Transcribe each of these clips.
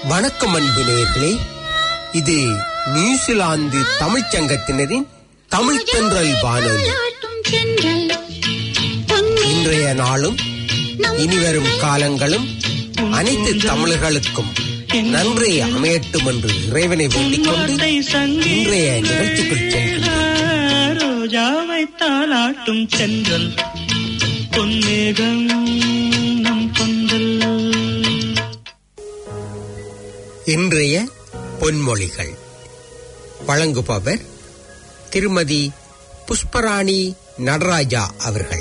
வணக்கம் அன்பு நேயர்களே இது நியூசிலாந்து தமிழ்ச் சங்கத்தினரின் தமிழ் தென்றல் வானொலி இன்றைய நாளும் இனிவரும் காலங்களும் அனைத்து தமிழர்களுக்கும் நன்றி அமையட்டும் என்று இறைவனை வேண்டிக் கொண்டு இன்றைய நிகழ்ச்சிக்குள் செல்கின்றோம் ரோஜாவை தாளாட்டும் சென்றல் பொன்னேகம் நம் கொந்தல் இன்றைய பொன்மொழிகள் வழங்குபவர் திருமதி புஷ்பராணி நடராஜா அவர்கள்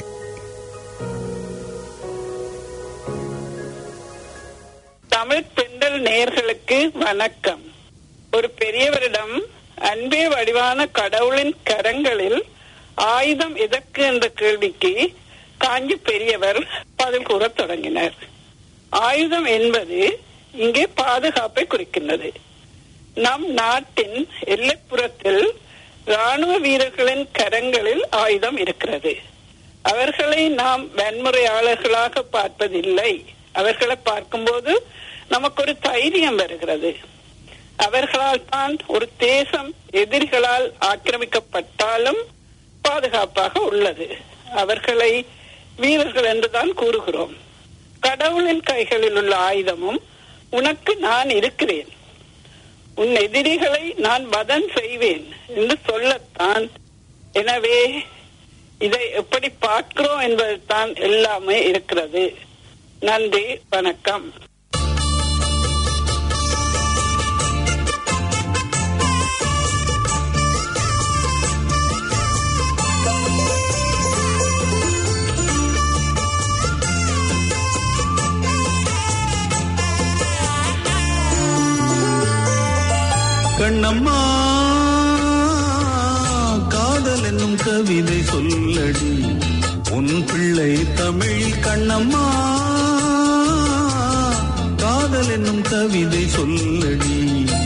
தமிழ் பெண்டல் நேயர்களுக்கு வணக்கம் ஒரு பெரியவரிடம் அன்பே வடிவான கடவுளின் கரங்களில் ஆயுதம் எதற்கு என்ற கேள்விக்கு காஞ்சி பெரியவர் பதில் கூறத் தொடங்கினார் ஆயுதம் என்பது இங்கே பாதுகாப்பை குறிக்கின்றது நம் நாட்டின் எல்லைப்புறத்தில் ராணுவ வீரர்களின் கரங்களில் ஆயுதம் இருக்கிறது அவர்களை நாம் வன்முறையாளர்களாக பார்ப்பதில்லை அவர்களை பார்க்கும்போது நமக்கு ஒரு தைரியம் வருகிறது அவர்களால் தான் ஒரு தேசம் எதிரிகளால் ஆக்கிரமிக்கப்பட்டாலும் பாதுகாப்பாக உள்ளது அவர்களை வீரர்கள் என்றுதான் கூறுகிறோம் கடவுளின் கைகளில் உள்ள ஆயுதமும் உனக்கு நான் இருக்கிறேன் உன் எதிரிகளை நான் வதம் செய்வேன் என்று சொல்லத்தான் எனவே இதை எப்படி பார்க்கிறோம் என்பதுதான் எல்லாமே இருக்கிறது நன்றி வணக்கம் கண்ணம்மா காதல் என்னும் கவிதை சொல்லடி உன் பிள்ளை தமிழில் கண்ணம்மா காதல் என்னும் கவிதை சொல்லடி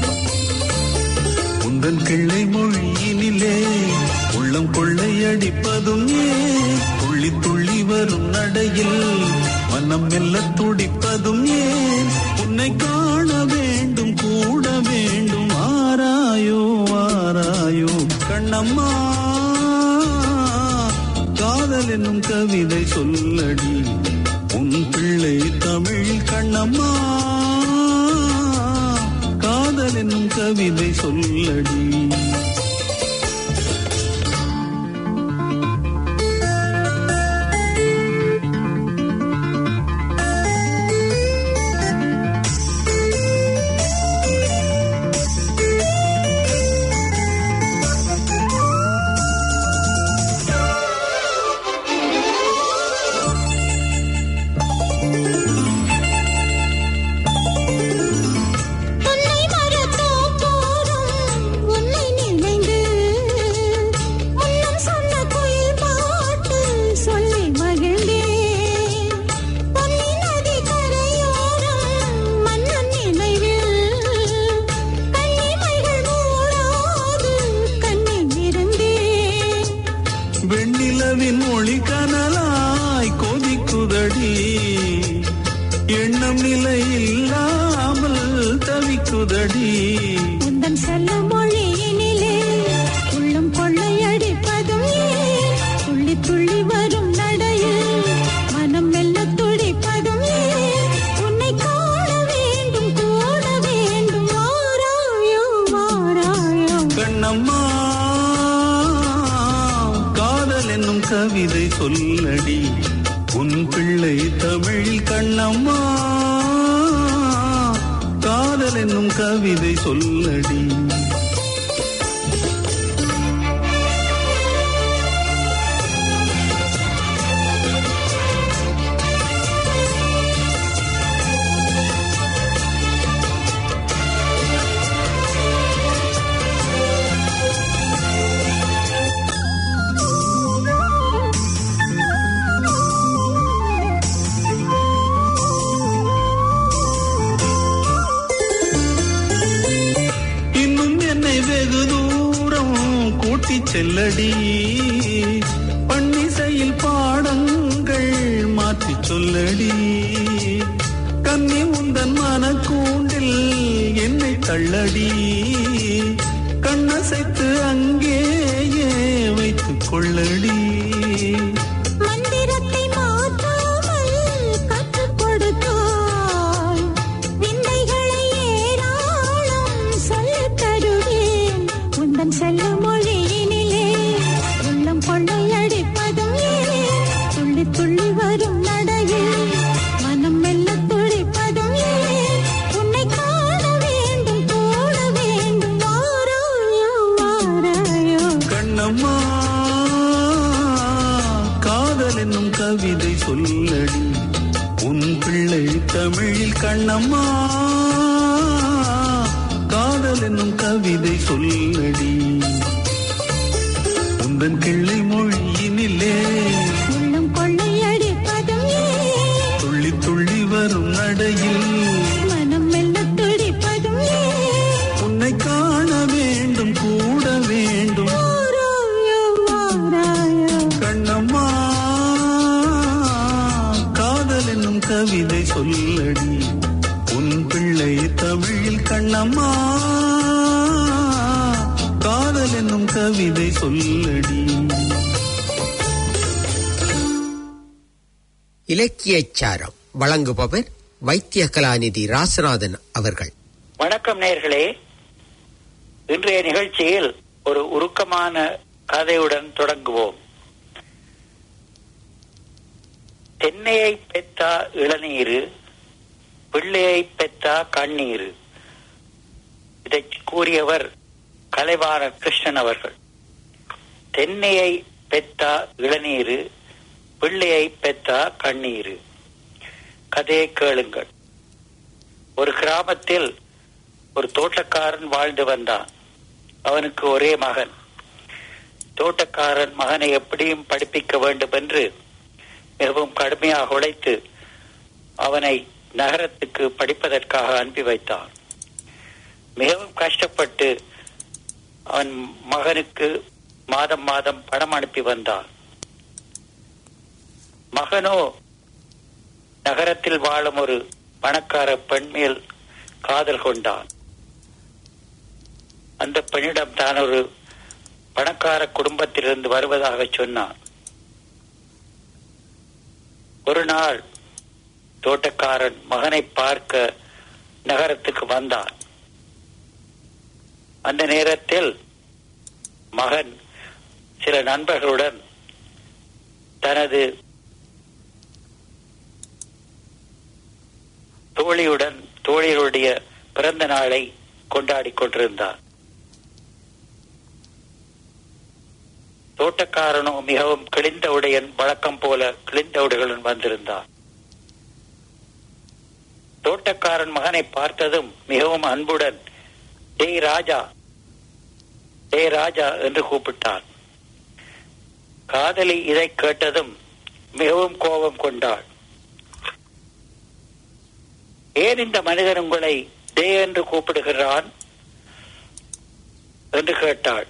உந்தன் கிள்ளை மொழியினிலே உள்ளம் கொள்ளையடிப்பதும் ஏன் துள்ளி துள்ளி வரும் நடையில் மனம் மெல்ல துடிப்பதும் ஏன் உன்னை காண வேண்டும் கூட வேண்டும் ஆராயோ ஆராயோ கண்ணம்மா காதல் என்னும் கவிதை சொல்லடி உன் பிள்ளை தமிழ் கண்ணம்மா காதல் என்னும் கவிதை சொல்லடி உன்னை மறந்தோம் போதும் உன்னை நினைந்து முன்னம் சொன்ன குயில் பாட்டு சொல்லி மகிழ்ந்தேன் பொன்னி நதி கரையோரம் மன்னன் நினைவில் கண்ணிமைகள் மூடாது கண்ணில் இருந்தேன் வெண்ணிலவின் மொழி கனலாய் கொதிக்குதடி எண்ணம் நிலை இல்லாமல் தவிக்குதடி உந்தன் செல்ல மொழியினிலே உள்ளம் கொள்ளையடிப்பதும் ஏன் துள்ளி துள்ளி வரும் நடையில் மனம் மெல்ல துடிப்பதும் ஏன் உன்னை காண வேண்டும் கூட வேண்டும் வாராயோ வாராயோ கண்ணம்மா காதல் என்னும் கவிதை சொல்லடி உன் பிள்ளை தமிழ் கண்ணம்மா காதல் என்னும் கவிதை சொல்லடி இன்னும் என்னை வெகு தூரம் கூட்டிச் செல்லடி பன்னிசையில் பாடங்கள் மாற்றிச் சொல்லடி கன்னி உந்தன் மனக்கூண்டில் தள்ளடி கண்ணசைத்து அங்கேயே வைத்துக் கொள்ளடி மந்திரத்தை மாற்றாமல் கற்றுக் கொடுத்தாய் விந்தைகளை ஏராளம் சொல்லித் தருவேன் உந்தன் செல்ல மொழியினிலே உள்ளம் கொள்ளையடிப்பதும் ஏன் துள்ளி துள்ளி வரும் நடையில் மனம் மெல்ல துடிப்பதும் ஏன் உன்னை காண வேண்டும் கூட வேண்டும் வாராயோ வாராயோ கண்ணம்மா காதல் என்னும் கவிதை சொல்லடி உன் பிள்ளை தமிழில் கண்ணம்மா காதல் என்னும் கவிதை சொல்லடி உந்தன் கிள்ளை மொழியினிலே உள்ளம் கொள்ளையடிப்பதும் ஏன் துள்ளி துள்ளி வரும் நடையில் மனம் மெல்ல துடிப்பதும் ஏன் உன்னை காண வேண்டும் கூட வேண்டும் வாராயோ வாராயோ கண்ணம்மா காதல் என்னும் கவிதை சொல்லடி உன் பிள்ளை தமிழில் கண்ணம்மா காதல் என்னும் கவிதை சொல்லடி இலக்கியச் சாரம் வழங்குபவர் வைத்திய கலாநிதி ராசநாதன் அவர்கள் வணக்கம் நேயர்களே இன்றைய நிகழ்ச்சியில் ஒரு உருக்கமான கதையுடன் தொடங்குவோம் தென்னையை பெத்தா இளநீரு பிள்ளையை பெத்தா கண்ணீரு இதை கூறியவர் கலைவார கிருஷ்ணன் அவர்கள் தென்னையை பெத்தா இளநீரு பிள்ளையை பெத்தா கண்ணீரு கதையை கேளுங்கள் ஒரு கிராமத்தில் ஒரு தோட்டக்காரன் வாழ்ந்து வந்தான் அவனுக்கு ஒரே மகன் தோட்டக்காரன் மகனை எப்படியும் படிப்பிக்க வேண்டும் என்று மிகவும் கடுமையாக உழைத்து அவனை நகரத்துக்கு படிப்பதற்காக அனுப்பி வைத்தான் மிகவும் கஷ்டப்பட்டு அவன் மகனுக்கு மாதம் மாதம் பணம் அனுப்பி வந்தான் மகனோ நகரத்தில் வாழும் ஒரு பணக்கார பெண் மேல் காதல் கொண்டான் அந்த பெண்ணிடம் தான் ஒரு பணக்கார குடும்பத்திலிருந்து வருவதாக சொன்னான் ஒரு நாள் தோட்டக்காரன் மகனை பார்க்க நகரத்துக்கு வந்தான் அந்த நேரத்தில் மகன் சில நண்பர்களுடன் தனது தோழியுடன் தோழிகளுடைய பிறந்த நாளை கொண்டாடி கொண்டிருந்தார் தோட்டக்காரனோ மிகவும் கிழிந்த உடையன் வழக்கம் போல கிழிந்த உடைகளுடன் வந்திருந்தார் தோட்டக்காரன் மகனை பார்த்ததும் மிகவும் அன்புடன் டேய் ராஜா டேய் ராஜா என்று கூப்பிட்டான் காதலி இதை கேட்டதும் மிகவும் கோபம் கொண்டாள் ஏன் இந்த மனிதன் உங்களை டே என்று கூப்பிடுகிறான் என்று கேட்டாள்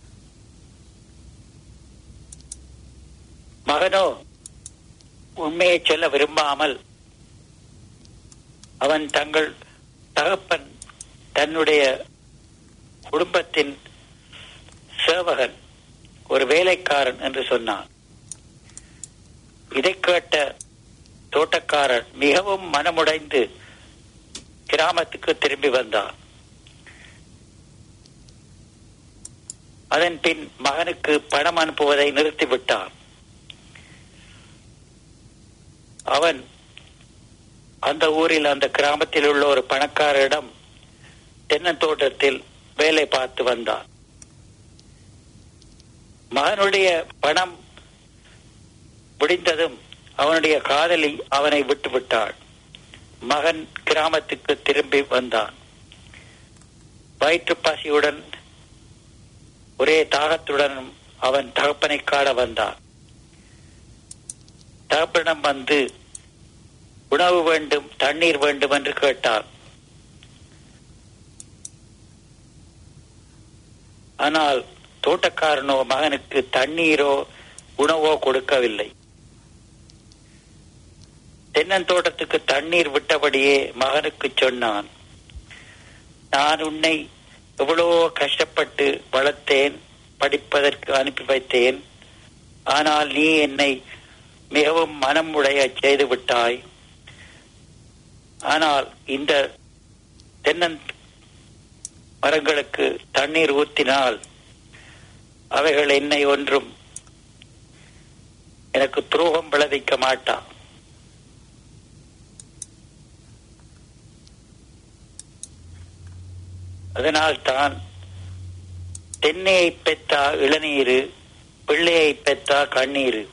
மகனோ உண்மையை சொல்ல விரும்பாமல் அவன் தங்கள் தகப்பன் தன்னுடைய குடும்பத்தின் சேவகன் ஒரு வேலைக்காரன் என்று சொன்னான் இதை கேட்ட தோட்டக்காரன் மிகவும் மனமுடைந்து கிராமத்துக்கு திரும்பி வந்தான் அதன் பின் மகனுக்கு பணம் அனுப்புவதை நிறுத்திவிட்டான் அவன் அந்த ஊரில் அந்த கிராமத்தில் உள்ள ஒரு பணக்காரரிடம் தென்னந்தோட்டத்தில் வேலை பார்த்து வந்தான் மகனுடைய பணம் முடிந்ததும் அவனுடைய காதலி அவனை விட்டுவிட்டாள் மகன் கிராமத்துக்கு திரும்பி வந்தான் வயிற்று பசியுடன் ஒரே தாகத்துடன் அவன் தகப்பனை காண வந்தான் தகப்பனிடம் வந்து உணவு வேண்டும் தண்ணீர் வேண்டும் என்று கேட்டான் ஆனால் தோட்டக்காரனோ மகனுக்கு தண்ணீரோ உணவோ கொடுக்கவில்லை தென்னந்தோட்டத்துக்கு தண்ணீர் விட்டபடியே மகனுக்கு சொன்னான் நான் உன்னை எவ்வளோ கஷ்டப்பட்டு வளர்த்தேன் படிப்பதற்கு அனுப்பி வைத்தேன் ஆனால் நீ என்னை மிகவும் மனம் உடைய செய்து விட்டாய் ஆனால் இந்த தென்னன் மரங்களுக்கு தண்ணீர் ஊத்தினால் அவைகள் என்னை ஒன்றும் எனக்கு துரோகம் விளைவிக்க மாட்டா அதனால் தான் தென்னையை பெற்றா இளநீரு பிள்ளையை பெற்றா கண்ணீரு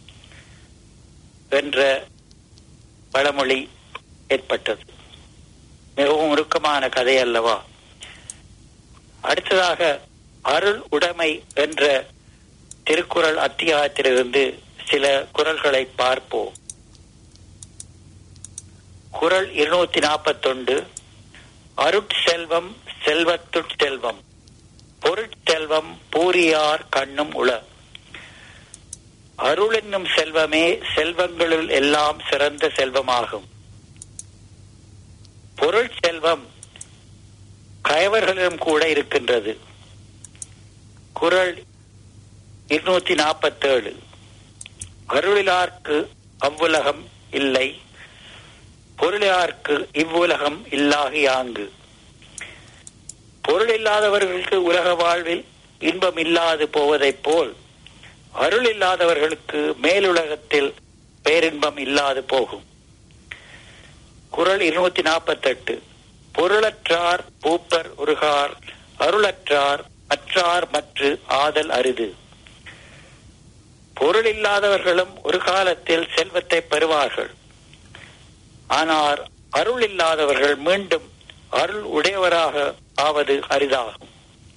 என்ற பழமொழி ஏற்பட்டது மிகவும் உருக்கமான கதை அல்லவா அடுத்ததாக அருள் உடைமை என்ற திருக்குறள் அத்தியாயத்திலிருந்து சில குரல்களை பார்ப்போம் குரல் இருநூத்தி நாற்பத்தொண்டு அருட்செல்வம் செல்வத்துட் செல்வம் பொருட்செல்வம் பூரியார் கண்ணும் உள அருள் என்னும் செல்வமே செல்வங்களுள் எல்லாம் சிறந்த செல்வமாகும் பொருள் செல்வம் கயவர்களிடம் கூட இருக்கின்றது குரல் இருநூத்தி நாற்பத்தேழு அருளிலார்க்கு அவ்வுலகம் இல்லை பொருளார்க்கு இவ்வுலகம் இல்லாகியாங்கு பொருள் இல்லாதவர்களுக்கு உலக வாழ்வில் இன்பம் இல்லாது போவதைப் போல் அருள் இல்லாதவர்களுக்கு மேலுலகத்தில் பேரின்பம் இல்லாது போகும் குரல் இருநூத்தி நாற்பத்தெட்டு பொருளற்றார் பூப்பர் உருகார் அருளற்றார் மற்றார் மற்று ஆதல் அரிது பொருள் இல்லாதவர்களும் ஒரு காலத்தில் செல்வத்தை பெறுவார்கள் ஆனால் அருள் இல்லாதவர்கள் மீண்டும் அருள் உடையவராக ஆவது அரிதாகும்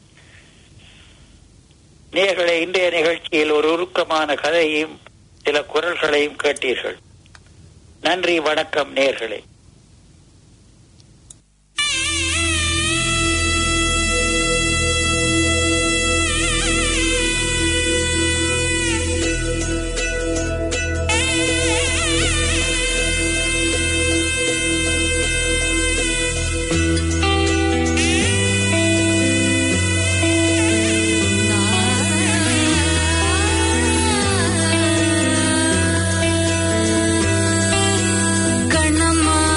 நேர்களை இன்றைய நிகழ்ச்சியில் ஒரு உருக்கமான கதையையும் சில குரல்களையும் கேட்டீர்கள் நன்றி வணக்கம் நேர்களே கண்ணம்மா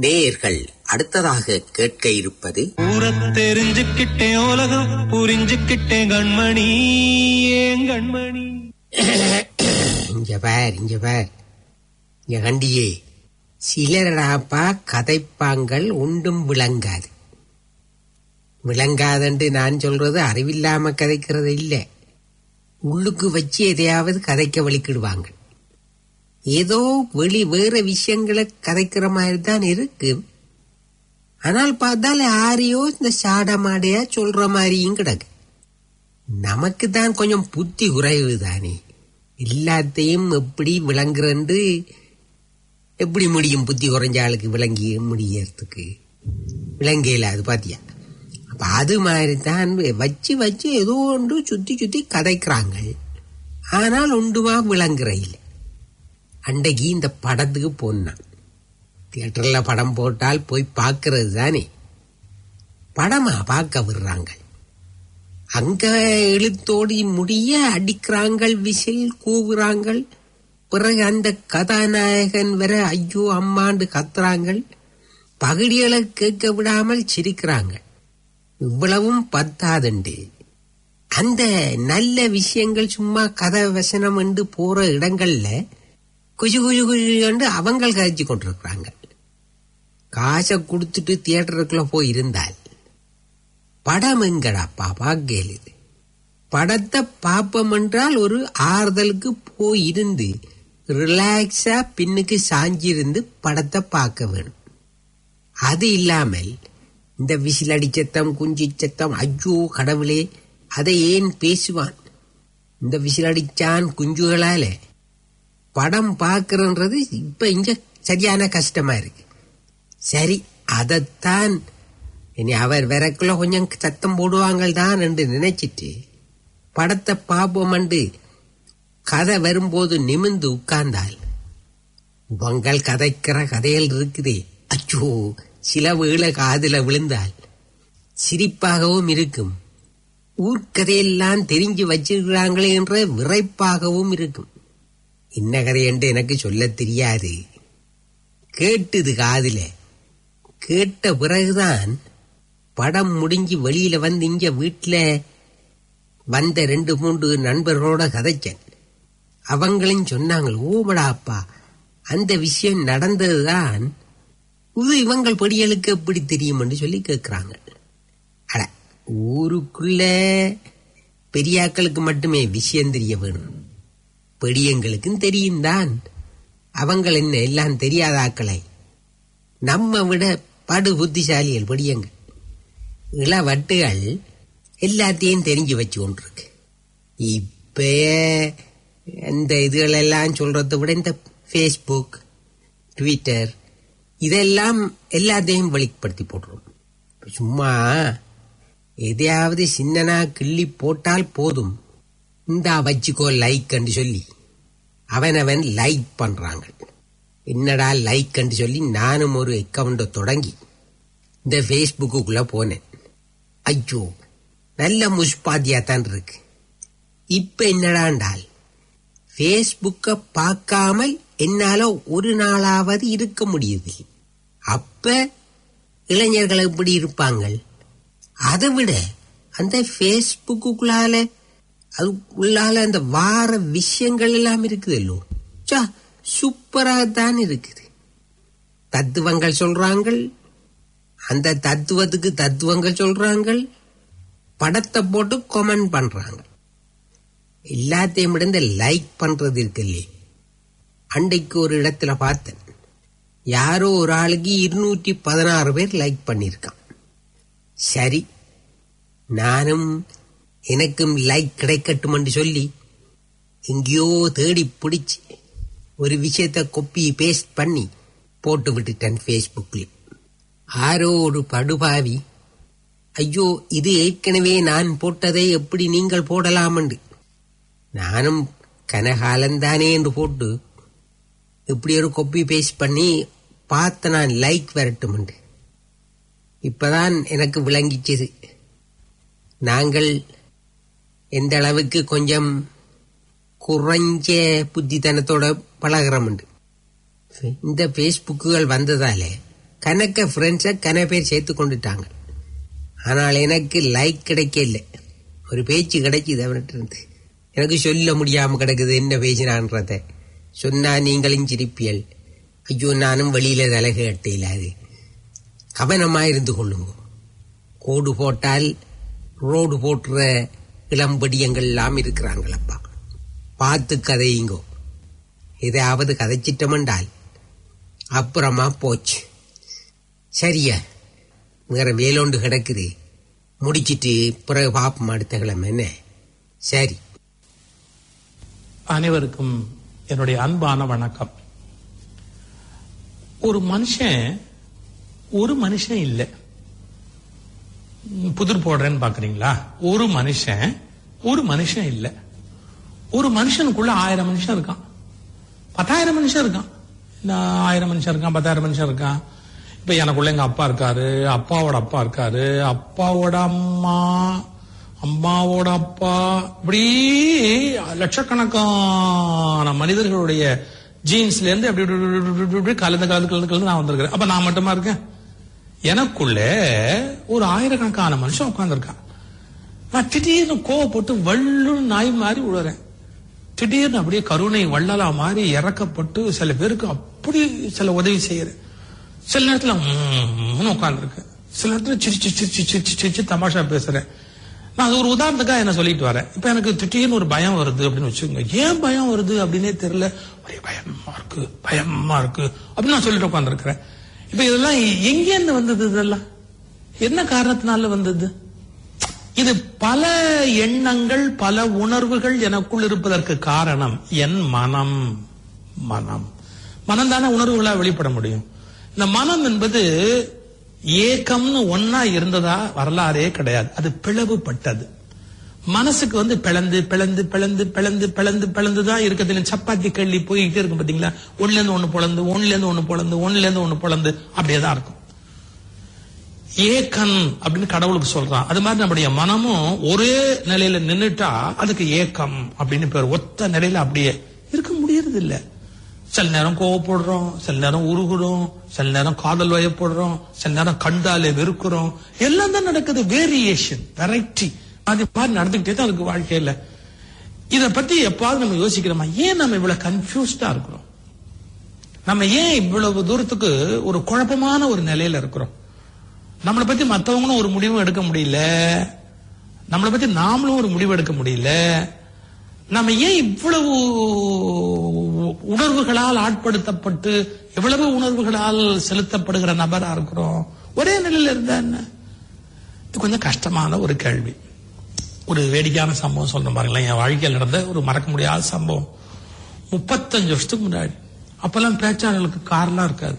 நேயர்கள் அடுத்ததாக கேட்க இருப்பது ஊரத் தெரிஞ்சுக்கிட்டேன் உலகம் புரிஞ்சுக்கிட்டேன் கண்மணி ஏன் கண்மணி இங்க பார் இங்க பார் இங்க கண்டியே சிலரடாப்பா கதைப்பாங்கள் ஒன்றும் விளங்காது விளங்காதன்று நான் சொல்றது அறிவில்லாம கதைக்கிறது இல்ல உள்ளுக்கு வச்சு எதையாவது கதைக்க வலிக்கிடுவாங்க ஏதோ வெளி வேற விஷயங்களை கதைக்கிற மாதிரி தான் இருக்கு ஆனால் பார்த்தால் யாரையோ இந்த சாடமாடையா சொல்ற மாதிரியும் கிடக்கு நமக்கு தான் கொஞ்சம் புத்தி குறைவு தானே எல்லாத்தையும் எப்படி விளங்குறன்று எப்படி முடியும் புத்தி குறைஞ்ச ஆளுக்கு விளங்கி முடியறதுக்கு விளங்கையில அது பாத்தியா அப்ப அது மாதிரி தான் வச்சு வச்சு ஏதோ ஒன்று சுத்தி சுத்தி கதைக்கிறாங்க ஆனால் ஒன்றுமா விளங்குற இல்லை அன்றைக்கு இந்த படத்துக்கு போனான் தியேட்டர்ல படம் போட்டால் போய் பார்க்கறது தானே படமா பார்க்க விடுறாங்க அங்க இழுத்தோடி முடிய அடிக்கிறாங்கள் விசில் கூவுறாங்கள் பிறகு அந்த கதாநாயகன் வர ஐயோ அம்மாண்டு கத்துறாங்கள் பகுடிகளை கேட்க விடாமல் சிரிக்கிறாங்க இவ்வளவும் பத்தாதுண்டு அந்த நல்ல விஷயங்கள் சும்மா கதை வசனம் என்று போற இடங்கள்ல குஜு குஜு குஜு அவங்கள் கதைச்சு கொண்டிருக்கிறாங்க காசை கொடுத்துட்டு தியேட்டருக்குள்ள போய் இருந்தால் படம் எங்கடாப்பா பார்க்கல இது படத்தை பாப்பம் என்றால் ஒரு ஆறுதலுக்கு போய் இருந்து ரிலாக்ஸா பின்னுக்கு சாஞ்சிருந்து படத்தை பார்க்க வேணும் அது இல்லாமல் இந்த விசிலடி சத்தம் குஞ்சி சத்தம் ஐயோ கடவுளே அதை ஏன் பேசுவான் இந்த விசிலடிச்சான் குஞ்சுகளால படம் பார்க்கறன்றது இப்ப இங்க சரியான கஷ்டமா இருக்கு சரி அதைத்தான் இனி அவர் விறக்குள்ள கொஞ்சம் சத்தம் போடுவாங்க தான் என்று நினைச்சிட்டு படத்தை பார்ப்போமண்டு கதை வரும்போது நிமிந்து உட்கார்ந்தால் உங்கள் கதைக்கிற கதையில் இருக்குதே அச்சோ சில வேளை காதுல விழுந்தால் சிரிப்பாகவும் இருக்கும் ஊர்க்கதையெல்லாம் தெரிஞ்சு வச்சிருக்கிறாங்களே என்ற விரைப்பாகவும் இருக்கும் என்ன கதை என்று எனக்கு சொல்ல தெரியாது கேட்டுது காதுல கேட்ட பிறகுதான் படம் முடிஞ்சு வெளியில வந்து இங்க வீட்டுல வந்த ரெண்டு மூன்று நண்பர்களோட கதைச்சேன் அவங்களும் சொன்னாங்க ஓமடா அப்பா அந்த விஷயம் நடந்ததுதான் இது இவங்கள் படிகளுக்கு எப்படி தெரியும்னு சொல்லி கேட்கிறாங்க அட ஊருக்குள்ள பெரியாக்களுக்கு மட்டுமே விஷயம் தெரிய வேணும் பெடியங்களுக்கும் தெரியும் தான் அவங்கள் என்ன எல்லாம் தெரியாத ஆக்களை நம்ம விட படு புத்திசாலிகள் பெடியங்கள் இளவட்டுகள் எல்லாத்தையும் தெரிஞ்சு வச்சு கொண்டிருக்கு இப்ப இந்த இதுகளெல்லாம் சொல்றதை விட இந்த ஃபேஸ்புக் ட்விட்டர் இதெல்லாம் எல்லாத்தையும் வெளிப்படுத்தி போட்டுரும் சும்மா எதையாவது சின்னனா கிள்ளி போட்டால் போதும் இந்தா வச்சுக்கோ லைக் சொல்லி அவனவன் லைக் பண்றாங்க என்னடா லைக் சொல்லி நானும் ஒரு அக்கவுண்ட தொடங்கி இந்த ஃபேஸ்புக்குள்ள போனேன் ஐயோ நல்ல முஷ்பாத்தியா தான் இருக்கு இப்ப என்னடாண்டால் ஃபேஸ்புக்க பார்க்காமல் என்னால ஒரு நாளாவது இருக்க முடியுது அப்ப இளைஞர்கள் எப்படி இருப்பாங்க அதை விட அந்த ஃபேஸ்புக்குள்ளால அது உள்ளால அந்த வார விஷயங்கள் எல்லாம் இருக்குதல்லோ சா சூப்பரா தான் இருக்குது தத்துவங்கள் சொல்றாங்க அந்த தத்துவத்துக்கு தத்துவங்கள் சொல்றாங்க படத்தை போட்டு கமெண்ட் பண்றாங்க எல்லாத்தையும் விட இந்த லைக் பண்றது இருக்கு இல்லையே அன்றைக்கு ஒரு இடத்துல பார்த்தேன் யாரோ ஒரு ஆளுக்கு இருநூற்றி பதினாறு பேர் லைக் பண்ணியிருக்கான் சரி நானும் எனக்கும் லைக் கிடைக்கட்டும் சொல்லி எங்கேயோ தேடி பிடிச்சி ஒரு விஷயத்த கொப்பி பேஸ்ட் பண்ணி போட்டு விட்டுட்டேன் ஃபேஸ்புக்ல ஆரோ ஒரு படுபாவி ஐயோ இது ஏற்கனவே நான் போட்டதை எப்படி நீங்கள் போடலாமண்டு நானும் கனகாலந்தானே என்று போட்டு இப்படி ஒரு கொப்பி பேஸ்ட் பண்ணி பார்த்த நான் லைக் வரட்டும் இப்பதான் எனக்கு விளங்கிச்சது நாங்கள் எந்த அளவுக்கு கொஞ்சம் குறைஞ்ச புத்தித்தனத்தோட பழகிறோம் இந்த ஃபேஸ்புக்குகள் வந்ததால கணக்க ஃப்ரெண்ட்ஸை கன பேர் சேர்த்து கொண்டுட்டாங்க ஆனால் எனக்கு லைக் கிடைக்க இல்லை ஒரு பேச்சு கிடைக்குது அவன்கிட்ட இருந்து எனக்கு சொல்ல முடியாம கிடக்குது என்ன பேசினான்றத சொன்னா நீங்களும் சிரிப்பியல் ஐயோ நானும் வெளியில தலகு கட்டையில் அது கவனமா இருந்து கொள்ளுங்க கோடு போட்டால் ரோடு போட்டுற இளம்படியங்கள் எல்லாம் இருக்கிறாங்களப்பா பார்த்து கதையுங்கோ எதையாவது கதைச்சிட்டமென்றால் அப்புறமா போச்சு சரியா வேற வேலோண்டு கிடக்குது முடிச்சிட்டு பிறகு பாப்போம் அடுத்த கிழமை என்ன சரி அனைவருக்கும் என்னுடைய அன்பான வணக்கம் ஒரு மனுஷன் ஒரு மனுஷன் இல்லை ம், புதிர் போடுறேன்னு பாக்குறீங்களா ஒரு மனுஷன் ஒரு மனுஷன் இல்லை ஒரு மனுஷனுக்குள்ள ஆயிரம் மனுஷன் இருக்கான் பத்தாயிரம் மனுஷன் இருக்கான் இந்த ஆயிரம் மனுஷன் இருக்கான் பத்தாயிரம் மனுஷன் இருக்கான் இப்ப எனக்குள்ள எங்க அப்பா இருக்காரு அப்பாவோட அப்பா இருக்காரு அப்பாவோட அம்மா அம்மாவோட அப்பா இப்படி லட்சக்கணக்கான மனிதர்களுடைய ஜீன்ஸ்ல இருந்து அப்படி இப்படி இப்படி இப்படி இப்படி இப்படி கலந்து கலந்து கலந்து கலந்து நான் வந்திருக்கிறேன் அப்ப நான் மட்டுமா இருக்கேன் எனக்குள்ள ஒரு ஆயிரக்கணக்கான மனுஷன் உட்கார்ந்திருக்கான் நான் திடீர்னு கோவப்பட்டு வள்ளு நாய் மாதிரி விழுறேன் திடீர்னு அப்படியே கருணை வள்ளலா மாதிரி இறக்கப்பட்டு சில பேருக்கு அப்படி சில உதவி செய்யறேன் சில நேரத்துல உட்கார்ந்துருக்கேன் சில நேரத்துல சிரிச்சு சிரிச்சு சிரிச்சு சிரிச்சு தமாஷா பேசுறேன் நான் அது ஒரு உதாரணத்துக்காக என்ன சொல்லிட்டு வரேன் இப்ப எனக்கு திடீர்னு ஒரு பயம் வருது அப்படின்னு வச்சுக்கோங்க ஏன் பயம் வருது அப்படின்னே தெரியல ஒரே பயமா இருக்கு பயமா இருக்கு அப்படின்னு நான் சொல்லிட்டு உட்கார்ந்துருக்கிறேன் இப்ப இதெல்லாம் எங்க இருந்து வந்தது இதெல்லாம் என்ன காரணத்தினால வந்தது இது பல எண்ணங்கள் பல உணர்வுகள் எனக்குள் இருப்பதற்கு காரணம் என் மனம் மனம் மனம் தானே உணர்வுகளா வெளிப்பட முடியும் இந்த மனம் என்பது ஏக்கம்னு ஒன்னா இருந்ததா வரலாறே கிடையாது அது பிளவுபட்டது மனசுக்கு வந்து பிளந்து பிளந்து பிளந்து பிளந்து பிளந்து பிளந்து தான் இருக்கிறது சப்பாத்தி கள்ளி போய்கிட்டே இருக்கும் பாத்தீங்களா ஒண்ணுல இருந்து ஒண்ணு பொழந்து ஒண்ணுல இருந்து ஒண்ணு பொழந்து ஒண்ணுல இருந்து ஒண்ணு பொழந்து அப்படியே தான் இருக்கும் ஏக்கன் அப்படின்னு கடவுளுக்கு சொல்றான் அது மாதிரி நம்முடைய மனமும் ஒரே நிலையில நின்னுட்டா அதுக்கு ஏக்கம் அப்படின்னு பேர் ஒத்த நிலையில அப்படியே இருக்க முடியறது இல்ல சில நேரம் கோவப்படுறோம் சில நேரம் உருகுறோம் சில நேரம் காதல் வயப்படுறோம் சில நேரம் கண்டாலே வெறுக்கிறோம் எல்லாம் தான் நடக்குது வேரியேஷன் வெரைட்டி அது மாதிரி நடந்துகிட்டே தான் இருக்கு வாழ்க்கையில இத பத்தி எப்பாவது நம்ம யோசிக்கிறோமா ஏன் நம்ம இவ்வளவு கன்ஃபியூஸ்டா இருக்கிறோம் நம்ம ஏன் இவ்வளவு தூரத்துக்கு ஒரு குழப்பமான ஒரு நிலையில இருக்கிறோம் நம்மளை பத்தி மத்தவங்களும் ஒரு முடிவும் எடுக்க முடியல நம்மளை பத்தி நாமளும் ஒரு முடிவு எடுக்க முடியல நம்ம ஏன் இவ்வளவு உணர்வுகளால் ஆட்படுத்தப்பட்டு எவ்வளவு உணர்வுகளால் செலுத்தப்படுகிற நபரா இருக்கிறோம் ஒரே நிலையில இருந்தா என்ன இது கொஞ்சம் கஷ்டமான ஒரு கேள்வி ஒரு வேடிக்கையான சம்பவம் சொல்றேன் பாருங்களேன் என் வாழ்க்கையில் நடந்த ஒரு மறக்க முடியாத சம்பவம் முப்பத்தஞ்சு வருஷத்துக்கு முன்னாடி அப்பெல்லாம் பேச்சாளர்களுக்கு கார்லாம் இருக்காது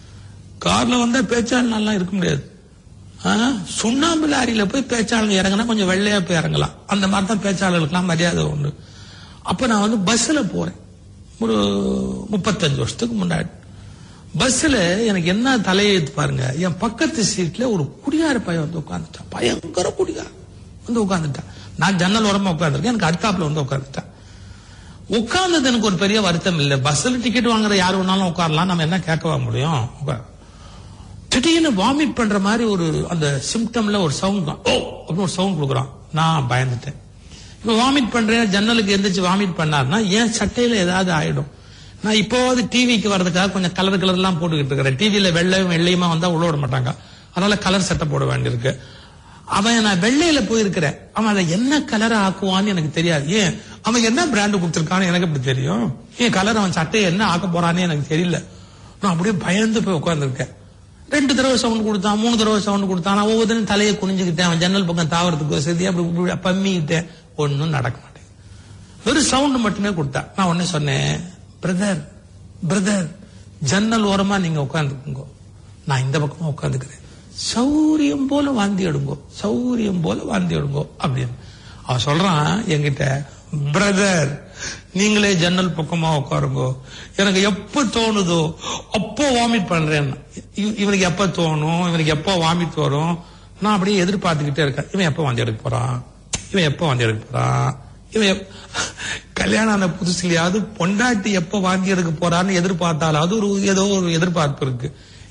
கார்ல வந்தா பேச்சாளர்லாம் இருக்க முடியாது ஆ, சுண்ணாம்பு லாரியில போய் பேச்சாளர் இறங்கினா கொஞ்சம் வெள்ளையா போய் இறங்கலாம் அந்த மாதிரி தான் பேச்சாளர்களுக்கெல்லாம் மரியாதை உண்டு அப்ப நான் வந்து பஸ்ல போறேன் ஒரு முப்பத்தஞ்சு வருஷத்துக்கு முன்னாடி பஸ்ல எனக்கு என்ன தலையெழுத்து பாருங்க என் பக்கத்து சீட்ல ஒரு குடியார பையன் வந்து உட்கார்ந்துட்டான் பயங்கர குடிகார வந்து உட்கார்ந்துட்டான் நான் ஜன்னல் ஓரமா உட்கார்ந்துருக்கேன் எனக்கு அடுத்தாப்புல வந்து உட்கார்ந்துட்டான் உட்கார்ந்தது எனக்கு ஒரு பெரிய வருத்தம் இல்ல பஸ்ல டிக்கெட் வாங்குற யாரு வேணாலும் உட்காரலாம் நம்ம என்ன கேட்கவா முடியும் உட்கார். திடீர்னு வாமிட் பண்ற மாதிரி ஒரு அந்த சிம்டம்ல ஒரு சவுண்ட் தான் ஓ அப்படின்னு ஒரு சவுண்ட் கொடுக்குறான் நான் பயந்துட்டேன் இப்ப வாமிட் பண்றேன் ஜன்னலுக்கு எந்திரிச்சு வாமிட் பண்ணாருன்னா என் சட்டையில ஏதாவது ஆயிடும் நான் இப்போவாது டிவிக்கு வர்றதுக்காக கொஞ்சம் கலர் கலர் எல்லாம் போட்டுக்கிட்டு இருக்கிறேன் டிவியில வெள்ளையும் வெள்ளையுமா வந்தா உள்ள விட மாட்டாங்க அதனால கலர் சட்டை போட வேண்டியிருக்கு அவன் நான் வெள்ளையில போயிருக்கிறேன் அவன் அதை என்ன கலர் ஆக்குவான்னு எனக்கு தெரியாது ஏன் அவன் என்ன பிராண்ட் கொடுத்திருக்கான்னு எனக்கு எப்படி தெரியும் ஏன் கலர் அவன் சட்டையை என்ன ஆக்க போறான்னு எனக்கு தெரியல நான் அப்படியே பயந்து போய் உட்கார்ந்துருக்கேன் ரெண்டு தடவை சவுண்ட் கொடுத்தான் மூணு தடவை சவுண்ட் கொடுத்தான் நான் ஒவ்வொருத்தரும் தலையை குனிஞ்சுக்கிட்டேன் அவன் ஜன்னல் பக்கம் தாவறதுக்கு வசதி அப்படி இப்படி பம்மிக்கிட்டேன் ஒன்னும் நடக்க மாட்டேன் வெறும் சவுண்ட் மட்டுமே கொடுத்தா நான் உடனே சொன்னேன் பிரதர் பிரதர் ஜன்னல் ஓரமா நீங்க உட்காந்துக்குங்க நான் இந்த பக்கமா உட்காந்துக்கிறேன் சௌரியம் போல வாந்தி எடுங்கோ சௌரியம் போல வாந்தி எடுங்கோ அப்படின்னு அவன் சொல்றான் என்கிட்ட பிரதர் நீங்களே ஜன்னல் பக்கமா உட்காருங்கோ எனக்கு எப்ப தோணுதோ அப்போ வாமிட் பண்றேன் இவ- இவனுக்கு எப்ப தோணும் இவனுக்கு எப்போ வாமிட் வரும் நான் அப்படியே எதிர்பார்த்துக்கிட்டே இருக்கேன் இவன் எப்ப வாந்தி எடுக்க போறான் இவன் எப்ப வாந்தி எடுக்க போறான் இவன் எப்- கல்யாணம் ஆன புதுசுலயாவது பொண்டாட்டி எப்ப வாந்தி எடுக்க போறான்னு எதிர்பார்த்தாலாவது ஒரு ஏதோ ஒரு எதிர்பார்ப்பு இருக்கு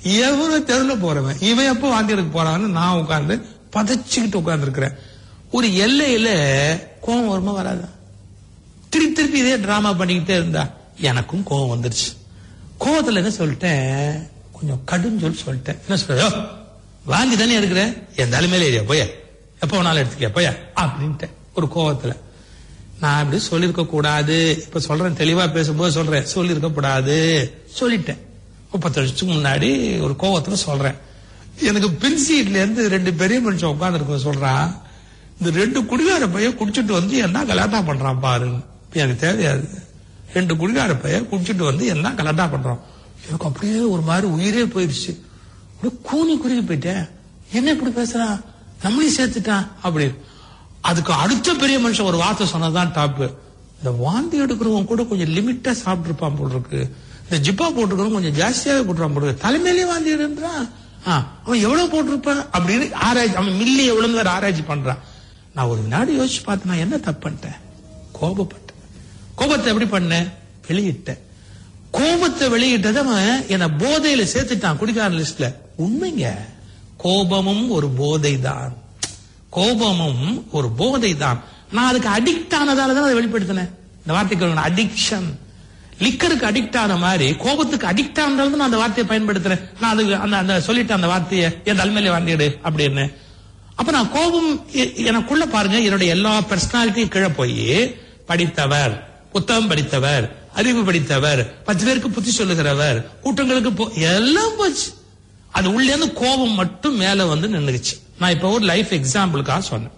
எவனும் தெருல போறவன் இவன் எப்போ வாந்தி எடுக்க போறான்னு நான் உட்கார்ந்து பதைச்சுக்கிட்டு உட்கார்ந்து இருக்கிறேன் ஒரு எல்லையில கோவம் வருமா வராதா திருப்பி திருப்பி இதே டிராமா பண்ணிக்கிட்டே இருந்தா எனக்கும் கோவம் வந்துருச்சு கோவத்துல என்ன சொல்லிட்டேன் கொஞ்சம் கடும் சொல்லி சொல்லிட்டேன் என்ன சொல்ற வாந்தி தானே எடுக்கிற என் தலைமையில ஏரியா போய எப்ப வேணாலும் எடுத்துக்க போய அப்படின்ட்டேன் ஒரு கோவத்துல நான் இப்படி சொல்லியிருக்க கூடாது இப்ப சொல்றேன் தெளிவா பேசும்போது சொல்றேன் சொல்லியிருக்க கூடாது சொல்லிட்டேன் முப்பத்தி வருஷத்துக்கு முன்னாடி ஒரு கோவத்துல சொல்றேன் எனக்கு பின் சீட்ல இருந்து ரெண்டு பெரிய மனுஷன் உட்கார்ந்து சொல்றான் இந்த ரெண்டு குடிகார பையன் குடிச்சிட்டு வந்து என்ன கலாட்டா பண்றான் பாரு எனக்கு தேவையாது ரெண்டு குடிகார பையன் குடிச்சிட்டு வந்து என்ன கலாட்டா பண்றான் எனக்கு அப்படியே ஒரு மாதிரி உயிரே போயிருச்சு அப்படியே கூனி குறுகி போயிட்டேன் என்ன இப்படி பேசுறான் நம்மளையும் சேர்த்துட்டான் அப்படி அதுக்கு அடுத்த பெரிய மனுஷன் ஒரு வார்த்தை சொன்னதுதான் டாப் இந்த வாந்தி எடுக்கிறவங்க கூட கொஞ்சம் லிமிட்டா சாப்பிட்டுருப்பான் போல் இருக்கு இந்த ஜிப்பா போட்டுக்கிறவங்க கொஞ்சம் ஜாஸ்தியாவே போட்டுருப்பான் போல் இருக்கு தலைமையிலே வாந்தி எடுன்றான் ஆ, அவன் எவ்வளவு போட்டிருப்பான் அப்படின்னு ஆராய்ச்சி அவன் மில்லி எவ்வளவு வேற ஆராய்ச்சி பண்றான் நான் ஒரு வினாடி யோசிச்சு பார்த்தேன் நான் என்ன தப்பு பண்ணிட்டேன் கோபப்பட்டேன் கோபத்தை எப்படி பண்ணேன் வெளியிட்டேன் கோபத்தை வெளியிட்டதை அவன் என்ன போதையில சேர்த்துட்டான் குடிக்கார லிஸ்ட்ல உண்மைங்க கோபமும் ஒரு போதை தான் கோபமும் ஒரு போதை தான் நான் அதுக்கு அடிக்ட் ஆனதால தான் அதை வெளிப்படுத்தினேன் இந்த வார்த்தைக்கு அடிக்ஷன் லிக்கருக்கு அடிக்ட் ஆன மாதிரி கோபத்துக்கு அடிக்ட் ஆனதால தான் நான் அந்த வார்த்தையை பயன்படுத்துறேன் நான் அதுக்கு அந்த அந்த சொல்லிட்டேன் அந்த வார்த்தையை என் தலைமையில வாந்திடு அப்படின்னு அப்ப நான் கோபம் எ- எனக்குள்ள பாருங்க என்னுடைய எல்லா பர்சனாலிட்டியும் கீழே போய் படித்தவர் புத்தகம் படித்தவர் அறிவு படித்தவர் பத்து பேருக்கு புத்தி சொல்லுகிறவர் கூட்டங்களுக்கு போ- எல்லாம் போச்சு அது உள்ள இருந்து கோபம் மட்டும் மேல வந்து நின்னுச்சு நான் இப்ப ஒரு லைஃப் எக்ஸாம்பிளுக்காக சொன்னேன்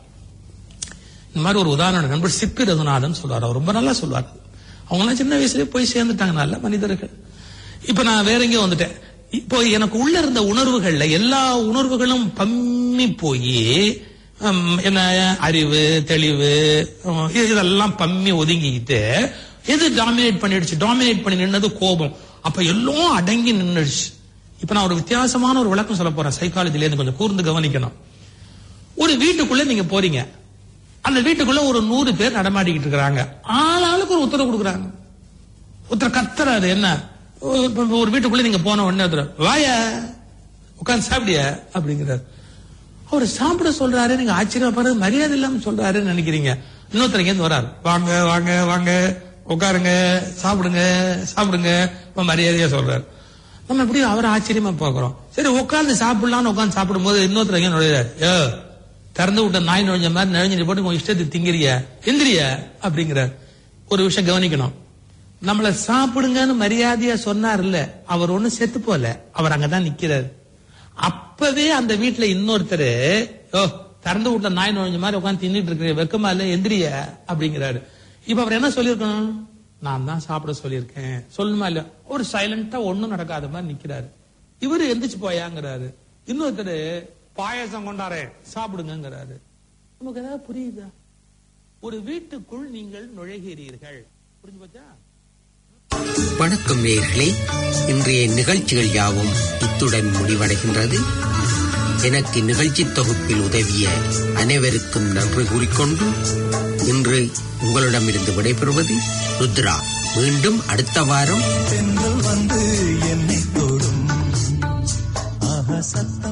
இந்த மாதிரி ஒரு உதாரணம் நண்பர் சிப்பி ரகுநாதன் சொல்றாரு அவர் ரொம்ப நல்லா சொல்லுவார் அவங்க எல்லாம் சின்ன வயசுலயே போய் சேர்ந்துட்டாங்க நல்ல மனிதர்கள் இப்ப நான் வேற எங்கேயோ வந்துட்டேன் இப்போ எனக்கு உள்ள இருந்த உணர்வுகள்ல எல்லா உணர்வுகளும் பம்மி போய் என்ன அறிவு தெளிவு ஹம், இது- இதெல்லாம் பம்மி ஒதுங்கிக்கிட்டு எது டாமினேட் பண்ணிடுச்சு டாமினேட் பண்ணி நின்னது கோபம் அப்ப எல்லாம் அடங்கி நின்னுடுச்சு இப்ப நான் ஒரு வித்தியாசமான ஒரு விளக்கம் சொல்ல போறேன் சைக்காலஜில இருந்து கொஞ்சம் கூர்ந்து கவனிக்கணும் ஒரு வீட்டுக்குள்ள நீங்க போறீங்க அந்த வீட்டுக்குள்ள ஒரு நூறு பேர் நடமாடிக்கிட்டு இருக்கிறாங்க ஆளாளுக்கு ஒரு உத்தரவு கொடுக்குறாங்க ஒருத்தர் கத்துறாரு என்ன ஒரு- இப்ப ஒரு வீட்டுக்குள்ள நீங்க போன உடனே ஒருத்தர் வாய உட்கார்ந்து சாப்பிடிய அப்படிங்கிறாரு அவர் சாப்பிட சொல்றாரு நீங்க ஆச்சரியப்படுறது மரியாதை இல்லாம சொல்றாருன்னு நினைக்கிறீங்க இன்னொருத்தர் இருந்து வராரு வாங்க வாங்க வாங்க உட்காருங்க சாப்பிடுங்க சாப்பிடுங்க ரொம்ப மரியாதையா சொல்றாரு நம்ம எப்படி அவரை ஆச்சரியமா பாக்குறோம் சரி உட்கார்ந்து சாப்பிடலாம்னு உட்கார்ந்து சாப்பிடும்போது இன்னொருத்தர் எங்க நுழையாரு ஏ திறந்து விட்ட நாய் நுழைஞ்ச மாதிரி நுழைஞ்சு போட்டு உங்க இஷ்டத்துக்கு திங்கிறிய எந்திரிய அப்படிங்கிறார் ஒரு விஷயம் கவனிக்கணும் நம்மள சாப்பிடுங்கன்னு மரியாதையா சொன்னார் இல்ல அவர் ஒண்ணு செத்து போல அவர் அங்கதான் நிக்கிறாரு அப்பவே அந்த வீட்டுல இன்னொருத்தர் ஓ திறந்து விட்ட நாய் நுழைஞ்ச மாதிரி உட்காந்து தின்னுட்டு இருக்கிற வெக்கமா இல்ல எந்திரிய அப்படிங்கிறாரு இப்ப அவர் என்ன சொல்லியிருக்கணும் நான் தான் சாப்பிட சொல்லியிருக்கேன் சொல்லுமா இல்ல ஒரு சைலண்டா ஒண்ணும் நடக்காத மாதிரி நிக்கிறாரு இவரு எந்திரிச்சு போயாங்கிறாரு இன்னொருத்தர் பாயாசம் கொண்டாரே சாப்பிடுங்கங்கிறாரு நமக்கு ஏதாவது புரியுதா ஒரு வீட்டுக்குள் நீங்கள் நுழைகிறீர்கள் புரிஞ்சு போச்சா வணக்கம் நேயர்களே இன்றைய நிகழ்ச்சிகள் யாவும் இத்துடன் முடிவடைகின்றது எனக்கு நிகழ்ச்சி தொகுப்பில் உதவிய அனைவருக்கும் நன்றி கூறிக்கொண்டு இன்று உங்களிடமிருந்து விடைபெறுவது ருத்ரா மீண்டும் அடுத்த வாரம் தென்றல் வந்து என்னை தொடும் ஆஹா சத்தம்